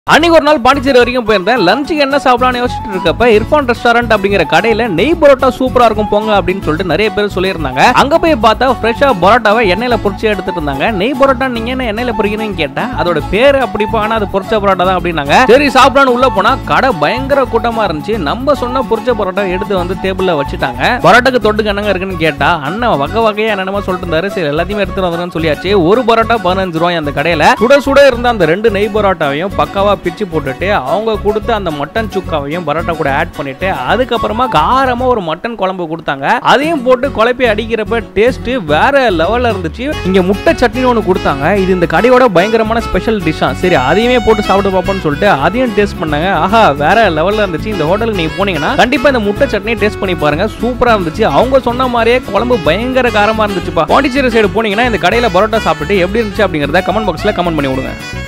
அன்னைக்கு ஒரு நாள் பாண்டிச்சேரி வரைக்கும் போயிருந்தேன் லஞ்சுக்கு என்ன சாப்பிடலாம்னு யோசிச்சுட்டு இருக்கப்ப இர்ஃபான் ரெஸ்டாரண்ட் அப்படிங்கிற கடையில நெய் பரோட்டா சூப்பரா இருக்கும் போங்க அப்படின்னு சொல்லிட்டு நிறைய பேர் சொல்லியிருந்தாங்க அங்க போய் பார்த்தா ஃப்ரெஷ்ஷா பரோட்டாவை எண்ணெயில பொரிச்சு எடுத்துட்டு இருந்தாங்க நெய் பரோட்டா நீங்க என்ன எண்ணெயில பொரிக்கணும்னு கேட்டா அதோட பேரு அப்படிப்பா ஆனா அது பொரிச்ச பரோட்டா தான் அப்படின்னாங்க சரி சாப்பிடலாம்னு உள்ள போனா கடை பயங்கர கூட்டமா இருந்துச்சு நம்ம சொன்ன பொரிச்ச பரோட்டா எடுத்து வந்து டேபிள்ல வச்சுட்டாங்க பரோட்டாக்கு தொட்டுக்கு என்னங்க இருக்குன்னு கேட்டா அண்ணன் வகை வகையா என்னென்னமோ சொல்லிட்டு இருந்தாரு சரி எல்லாத்தையுமே எடுத்துட்டு வந்துருன்னு சொல்லியாச்சு ஒரு பரோட்டா பதினஞ்சு ரூபாய் அந்த கடையில சுட சுட இருந்த அந்த ரெண்டு நெய் பரோட்டாவையும் பக்காவா பிச்சு போட்டுட்டு அவங்க கொடுத்த அந்த மட்டன் சுக்காவையும் பரோட்டா கூட ஆட் பண்ணிட்டு அதுக்கப்புறமா காரமா ஒரு மட்டன் குழம்பு கொடுத்தாங்க அதையும் போட்டு குழப்பி அடிக்கிறப்ப டேஸ்ட் வேற லெவல்ல இருந்துச்சு இங்க முட்டை சட்னி ஒன்று கொடுத்தாங்க இது இந்த கடையோட பயங்கரமான ஸ்பெஷல் டிஷ்ஷா சரி அதையுமே போட்டு சாப்பிட்டு பார்ப்போம்னு சொல்லிட்டு அதையும் டேஸ்ட் பண்ணாங்க ஆஹா வேற லெவல்ல இருந்துச்சு இந்த ஹோட்டலுக்கு நீங்க போனீங்கன்னா கண்டிப்பா இந்த முட்டை சட்னி டேஸ்ட் பண்ணி பாருங்க சூப்பரா இருந்துச்சு அவங்க சொன்ன மாதிரியே குழம்பு பயங்கர காரமா இருந்துச்சுப்பா பாண்டிச்சேரி சைடு போனீங்கன்னா இந்த கடையில பரோட்டா சாப்பிட்டு எப்படி இருந்துச்சு அப்படிங்கறத கமெண்ட் பாக்ஸ்ல கமெண்ட் பண்ணி விடுங்க